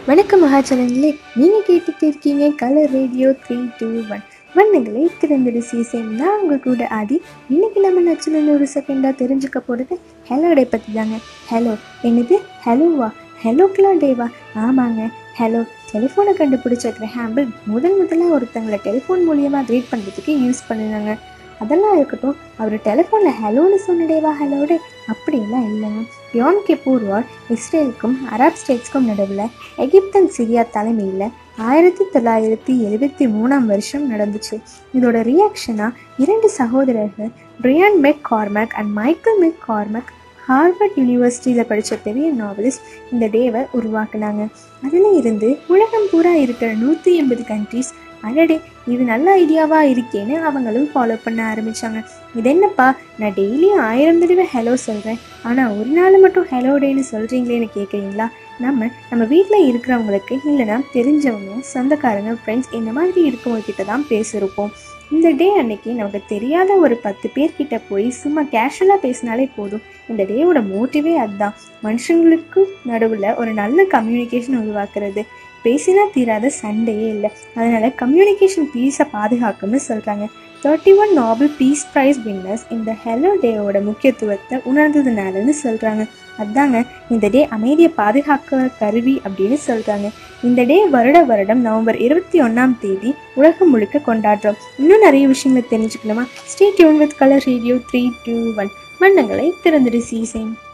வணக்கம் மகாச்சலங்களே நீங்கள் கேட்டுட்டு இருக்கீங்க colour radio three two one வண்ணங்களை திறந்துடு சீசன் நான் உங்கள் கூட ஆதி இன்னைக்கு நம்ம நச்சுலன்னு ஒரு செகண்டாக தெரிஞ்சுக்க போகிறது ஹலோ டே பற்றி தாங்க ஹலோ என்னது ஹலோவா ஹலோக்கெலாம் டேவா ஆமாங்க ஹலோ டெலிஃபோனை கண்டுபிடிச்ச கிரஹாம்பிள் முதல் முதலாக ஒருத்தங்களை டெலிஃபோன் மூலியமாக ரீட் பண்ணுறதுக்கு யூஸ் பண்ணுனாங்க அதெல்லாம் இருக்கட்டும் அவர் டெலிஃபோனில் ஹலோன்னு சொன்ன டேவா ஹலோ டே அப்படிலாம் இல்லைங்க யோம் கிப்பூர் வார் இஸ்ரேலுக்கும் அரப் ஸ்டேட்ஸ்க்கும் நடுவில் எகிப்தன் சிரியா தலைமையில் ஆயிரத்தி தொள்ளாயிரத்தி எழுபத்தி மூணாம் வருஷம் நடந்துச்சு இதோட ரியாக்ஷனாக இரண்டு சகோதரர்கள் Brian McCormack and Michael McCormack Harvard யூனிவர்சிட்டியில் படித்த பெரிய நாவலிஸ்ட் இந்த டேவை உருவாக்குனாங்க அதில் இருந்து உலகம் பூரா இருக்கிற நூற்றி எண்பது கண்ட்ரீஸ் அடடே இது நல்ல ஐடியாவாக இருக்கேன்னு அவங்களும் ஃபாலோ பண்ண ஆரம்பித்தாங்க இது என்னப்பா நான் டெய்லியும் ஆயிரம் தடவை ஹலோ சொல்கிறேன் ஆனால் ஒரு நாள் மட்டும் ஹலோ டேன்னு சொல்கிறீங்களேன்னு கேட்குறீங்களா நம்ம நம்ம வீட்டில் இருக்கிறவங்களுக்கு இல்லைனா தெரிஞ்சவங்க சொந்தக்காரங்க ஃப்ரெண்ட்ஸ் இந்த மாதிரி இருக்கவங்க கிட்ட தான் பேசியிருப்போம் இந்த டே அன்னைக்கு நமக்கு தெரியாத ஒரு பத்து பேர்கிட்ட போய் சும்மா கேஷுவலாக பேசினாலே போதும் இந்த டேவோட மோட்டிவே அதுதான் மனுஷங்களுக்கு நடுவில் ஒரு நல்ல கம்யூனிகேஷன் உருவாக்குறது பேசினா தீராத சண்டையே இல்லை அதனால் கம்யூனிகேஷன் பீஸை பாதுகாக்கும்னு சொல்கிறாங்க thirty one Nobel peace prize winners இந்த ஹெலோ டேவோட முக்கியத்துவத்தை உணர்ந்ததுனாலன்னு சொல்கிறாங்க அதாங்க இந்த டே அமைதியை பாதுகாக்கிற கருவி அப்படின்னு சொல்கிறாங்க இந்த டே வருட வருடம் நவம்பர் இருபத்தி ஒன்றாம் தேதி உலகம் முழுக்க கொண்டாடுறோம் இன்னும் நிறைய விஷயங்களை தெரிஞ்சுக்கணுமா stay tuned with colour radio three two one வண்ணங்களை திறந்துடு சீசன்